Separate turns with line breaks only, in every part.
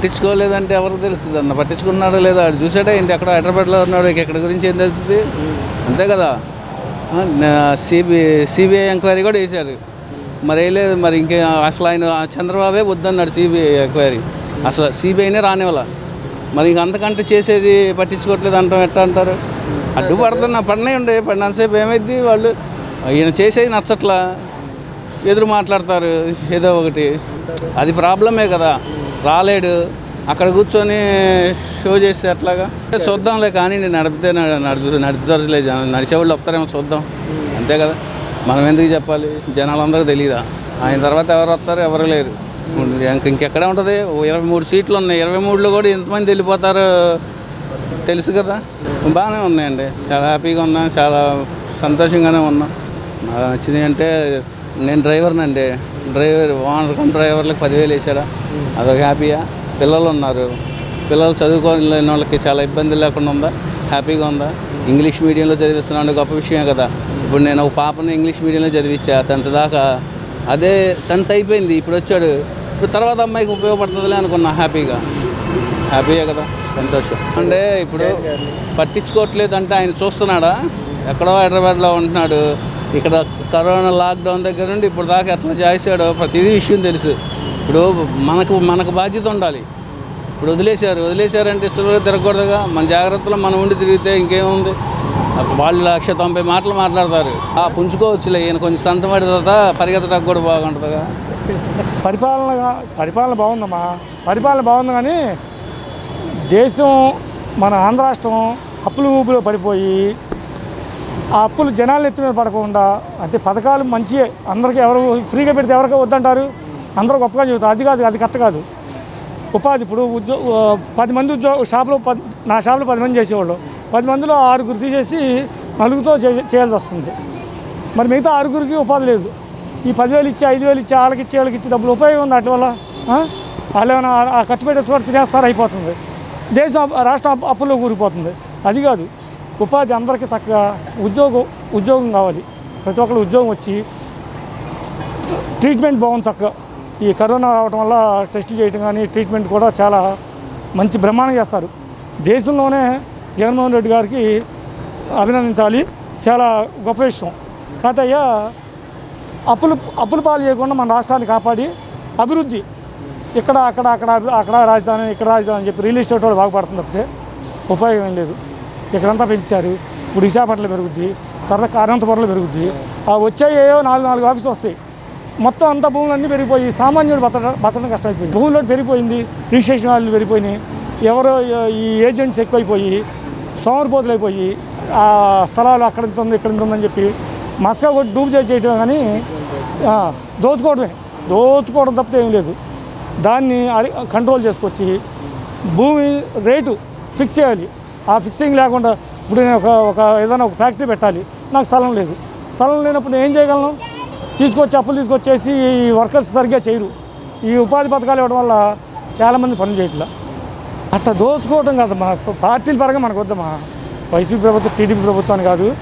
పట్టించుకోలేదంటే ఎవరికి తెలుస్తుంది అన్న పట్టించుకున్నాడో లేదో ఆడు చూసాడా ఏంటి అక్కడ హైదరాబాద్లో ఉన్నాడు ఇక ఎక్కడి గురించి ఏం తెలుస్తుంది అంతే కదా సిబి సిబిఐ ఎంక్వైరీ కూడా వేశారు మరి వేయలేదు మరి ఇంకే అసలు ఆయన చంద్రబాబే వద్దన్నాడు సిబిఐ ఎంక్వైరీ అసలు సిబిఐనే రానివ్వాల మరి ఇంక అంతకంటే చేసేది పట్టించుకోవట్లేదు అంటాం ఎట్లా అంటారు అడ్డు పడుతున్నా పడినే ఉండే పడినంతసేపు ఏమైంది వాళ్ళు ఈయన చేసేది నచ్చట్లా ఎదురు మాట్లాడతారు ఏదో ఒకటి అది ప్రాబ్లమే కదా రాలేడు అక్కడ కూర్చొని షో చేస్తే అట్లాగా చూద్దాంలే కానీ నేను నడిపితే నడుపు నడుపుతారులే జనం నడిచేవాళ్ళు వస్తారేమో చూద్దాం అంతే కదా మనం ఎందుకు చెప్పాలి జనాలందరూ తెలియదా ఆయన తర్వాత ఎవరు వస్తారు ఎవరు లేరు ఇంక ఇంకెక్కడ ఉంటుంది ఓ ఇరవై మూడు సీట్లు ఉన్నాయి ఇరవై మూడులో కూడా ఎంతమంది వెళ్ళిపోతారో తెలుసు కదా బాగానే ఉన్నాయండి చాలా హ్యాపీగా ఉన్నాం చాలా సంతోషంగానే ఉన్నాం నాకు నచ్చింది అంటే నేను డ్రైవర్నండి డ్రైవర్ ఓనర్ కమ్ డ్రైవర్లకు పదివేలు వేసారా అదొక హ్యాపీయా పిల్లలు ఉన్నారు పిల్లలు చదువుకోలేని వాళ్ళకి చాలా ఇబ్బంది లేకుండా ఉందా హ్యాపీగా ఉందా ఇంగ్లీష్ మీడియంలో చదివిస్తున్నాను గొప్ప విషయమే కదా ఇప్పుడు నేను ఒక పాపని ఇంగ్లీష్ మీడియంలో చదివించా టెన్త్ దాకా అదే టెన్త్ అయిపోయింది ఇప్పుడు వచ్చాడు ఇప్పుడు తర్వాత అమ్మాయికి ఉపయోగపడుతుందిలే అనుకున్నా హ్యాపీగా హ్యాపీయే కదా సంతోషం అంటే ఇప్పుడు పట్టించుకోవట్లేదు అంటే ఆయన చూస్తున్నాడా ఎక్కడో హైదరాబాద్లో ఉంటున్నాడు ఇక్కడ కరోనా లాక్డౌన్ దగ్గర నుండి ఇప్పుడు దాకా ఎట్లా చేశాడో ప్రతిదీ విషయం తెలుసు ఇప్పుడు మనకు మనకు బాధ్యత ఉండాలి ఇప్పుడు వదిలేశారు వదిలేశారంటే ఇష్టంలో తిరగకూడదుగా మన జాగ్రత్తలో మనం ఉండి తిరిగితే ఇంకేముంది వాళ్ళు లక్ష తొంభై మాటలు మాట్లాడతారు ఆ పుంజుకోవచ్చులే ఈయన కొంచెం సంతం పడిన తర్వాత పరిగెత్తడానికి కూడా బాగుంటుందిగా
పరిపాలన పరిపాలన బాగుందమ్మా పరిపాలన బాగుంది కానీ దేశం మన ఆంధ్ర రాష్ట్రం అప్పులు ఊపులో పడిపోయి ఆ అప్పులు జనాలు ఎత్తి మీద పడకుండా అంటే పథకాలు మంచియే అందరికీ ఎవరు ఫ్రీగా పెడితే ఎవరికి వద్దంటారు అందరూ గొప్పగా చెబుతారు అది కాదు అది కరెక్ట్ కాదు ఉపాధి ఇప్పుడు ఉద్యో ఆ, పది మంది ఉద్యోగ షాప్లో పది నా షాప్లో పది మంది చేసేవాళ్ళు పది మందిలో ఆరుగురు తీసేసి నలుగురితో చే చేయాల్సి వస్తుంది మరి మిగతా ఆరుగురికి ఉపాధి లేదు ఈ పదివేలు ఇచ్చి ఐదు వేలు ఇచ్చి వాళ్ళకి ఇచ్చి వాళ్ళకి ఇచ్చి డబ్బులు ఉపయోగం ఉంది వాటి వల్ల ఆ? వాళ్ళు ఏమైనా ఆ ఖర్చు పెట్టేసి తినేస్తారు అయిపోతుంది దేశం అప్పు- రాష్ట్రం అప్పు- అప్పుల్లో కూరిపోతుంది అది కాదు ఉపాధి అందరికీ చక్కగా ఉద్యోగం ఉద్యోగం కావాలి ప్రతి ఒక్కరు ఉద్యోగం వచ్చి ట్రీట్మెంట్ బాగుంది చక్కగా ఈ కరోనా రావడం వల్ల టెస్టులు చేయడం కానీ ట్రీట్మెంట్ కూడా చాలా మంచి బ్రహ్మాండం చేస్తారు దేశంలోనే జగన్మోహన్ రెడ్డి గారికి అభినందించాలి చాలా గొప్ప విషయం కాతయ్య అప్పులు అప్పులు పాలు చేయకుండా మన రాష్ట్రాన్ని కాపాడి అభివృద్ధి ఇక్కడ అక్కడ అక్కడ అభి- అక్కడ రాజధాని ఇక్కడ రాజధాని అని చెప్పి రియల్ ఎస్టేట్ వాళ్ళు బాగుపడుతుంది తప్పితే ఉపయోగం ఏం లేదు ఇక్కడంతా పెంచారు ఇప్పుడు విశాఖపట్నంలో పెరుగుద్ది తర్వాత అనంతపురంలో పెరుగుద్ది ఆ వచ్చాయో నాలుగు నాలుగు ఆఫీసులు వస్తాయి మొత్తం అంతా భూములన్నీ పెరిగిపోయి సామాన్యుడు బతకడం బతకడం కష్టమైపోయింది భూముల్లో పెరిగిపోయింది రిజిస్ట్రేషన్ వాళ్ళు పెరిగిపోయినాయి ఎవరో ఈ ఏజెంట్స్ ఎక్కువైపోయి సోమరిపోతులు అయిపోయి ఆ స్థలాలు అక్కడ ఇంత ఉంది ఇక్కడ ఇంత ఉందని చెప్పి మస్కా కొట్టి డూబు చేసి చేయటం కానీ ఆ, దోచుకోవడమే దోచుకోవడం తప్పితే ఏం లేదు దాన్ని అరి- కంట్రోల్ చేసుకొచ్చి భూమి రేటు ఫిక్స్ చేయాలి ఆ ఫిక్సింగ్ లేకుండా ఇప్పుడు నేను ఒక ఒక ఏదైనా ఒక ఫ్యాక్టరీ పెట్టాలి నాకు స్థలం లేదు స్థలం లేనప్పుడు నేను ఏం చేయగలను తీసుకొచ్చి అప్పులు తీసుకొచ్చేసి ఈ వర్కర్స్ సరిగ్గా చేయరు ఈ ఉపాధి పథకాలు ఇవ్వడం వల్ల చాలామంది పనులు చేయట్లా అట్లా దోచుకోవడం కాదమ్మా పార్టీల పరంగా మనకు వద్దమ్మా వైసీపీ ప్రభుత్వం టీడీపీ ప్రభుత్వం అని కాదు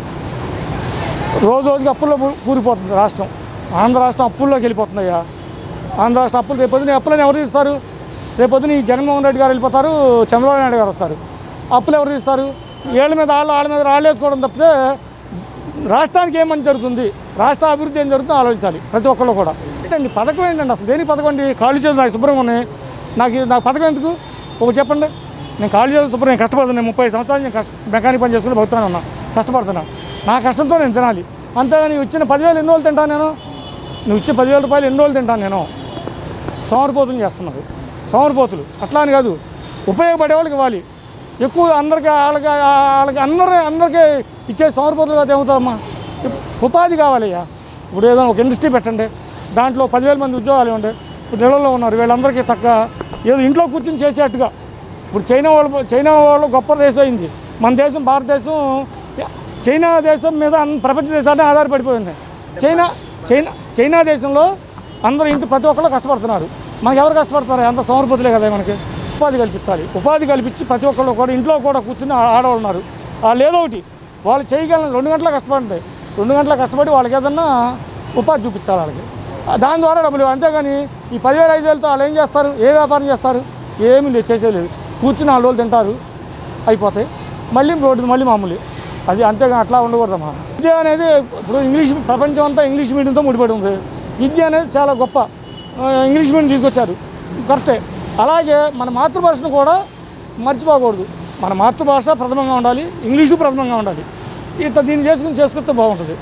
రోజు రోజుకి అప్పుల్లో కూ- కూలిపోతుంది రాష్ట్రం ఆంధ్ర రాష్ట్రం అప్పుల్లోకి వెళ్ళిపోతుందయ్యా ఆంధ్ర రాష్ట్రం అప్పులు రేపొద్దున అప్పులని ఎవరు తీస్తారు రేపొద్దున ఈ జగన్మోహన్ రెడ్డి గారు వెళ్ళిపోతారు చంద్రబాబు నాయుడు గారు వస్తారు అప్పులు ఎవరు తీస్తారు ఏళ్ళ మీద వాళ్ళ వాళ్ళ మీద రాళ్ళు వేసుకోవడం తప్పితే రాష్ట్రానికి ఏం మంచి జరుగుతుంది రాష్ట్ర అభివృద్ధి ఏం జరుగుతుందో ఆలోచించాలి ప్రతి ఒక్కళ్ళు కూడా ఏంటండి పథకం ఏంటండి అసలు దేని పథకం అండి కాళ్ళు చేతులు నాకు శుభ్రంగా ఉన్నాయి నాకు ఈ- నాకు పథకం ఎందుకు ఒక చెప్పండి నేను కాళ్ళు చేతులు శుభ్రం నేను కష్టపడుతున్నాను నేను ముప్పై సంవత్సరాలు నేను కష్ట మెకానిక్ పని చేసుకుని బతుకుతాను ఉన్నా కష్టపడుతున్నా నా కష్టంతో నేను తినాలి అంతేగాని ఇచ్చిన పదివేలు ఎన్ని రోజులు తింటాను నేను నువ్వు ఇచ్చే పదివేల రూపాయలు ఎన్ని రోజులు తింటాను నేను సోమరిపోతులు చేస్తున్నారు సోమరిపోతులు అట్లా అని కాదు ఉపయోగపడే వాళ్ళకి ఇవ్వాలి ఎక్కువ అందరికి వాళ్ళకి వాళ్ళకి అందరూ అందరికీ ఇచ్చే సోమరిపోతులు కాదు ఏమవుతారమ్మా చెప్పు ఉపాధి కావాలయ్యా ఇప్పుడు ఏదైనా ఒక ఇండస్ట్రీ పెట్టండి దాంట్లో పదివేల మంది ఉద్యోగాలు ఇవ్వండి ఇప్పుడు నెలల్లో ఉన్నారు వీళ్ళందరికీ చక్కగా ఏదో ఇంట్లో కూర్చొని చేసేట్టుగా ఇప్పుడు చైనా వాళ్ళు చైనా వాళ్ళు గొప్ప దేశం అయింది మన దేశం భారతదేశం చైనా దేశం మీద అన్ని ప్రపంచ దేశాన్ని ఆధారపడిపోయింది చైనా చైనా చైనా దేశంలో అందరూ ఇంటి ప్రతి ఒక్కళ్ళు కష్టపడుతున్నారు మనకి ఎవరు కష్టపడుతున్నారు అంత సోమరిపోతులే కదా మనకి ఉపాధి కల్పించాలి ఉపాధి కల్పించి ప్రతి ఒక్కళ్ళు కూడా ఇంట్లో కూడా కూర్చుని ఆ- ఆడవాళ్ళు ఉన్నారు వాళ్ళు ఏదో ఒకటి వాళ్ళు చేయగలను రెండు గంటల కష్టపడండి రెండు గంటల కష్టపడి వాళ్ళకి ఏదన్నా ఉపాధి చూపించాలి వాళ్ళకి ఆ దాని ద్వారా డబ్బులు అంతేగాని ఈ పదివేలు ఐదు వేలతో వాళ్ళు ఏం చేస్తారు ఏ వ్యాపారం చేస్తారు ఏమీ లేదు చేసేది కూర్చుని నాలుగు రోజులు తింటారు అయిపోతాయి మళ్ళీ రోడ్డు మళ్ళీ మామూలు అది అంతేగా అట్లా ఉండకూడదమ్మా విద్య అనేది ఇప్పుడు ఇంగ్లీష్ ప్రపంచం అంతా ఇంగ్లీష్ మీడియంతో ముడిపడి ఉంది విద్య అనేది చాలా గొప్ప ఆ, ఇంగ్లీష్ మీడియం తీసుకొచ్చారు కరెక్టే అలాగే మన మాతృభాషను కూడా మర్చిపోకూడదు మన మాతృభాష ప్రథమంగా ఉండాలి ఇంగ్లీషు ప్రథమంగా ఉండాలి ఇట్లా దీన్ని చేసుకుని చేసుకొస్తే బాగుంటుంది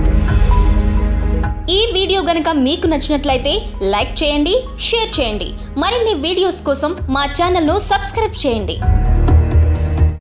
ఈ వీడియో గనుక మీకు నచ్చినట్లయితే లైక్ చేయండి షేర్ చేయండి మరిన్ని వీడియోస్ కోసం మా ఛానల్ను సబ్స్క్రైబ్ చేయండి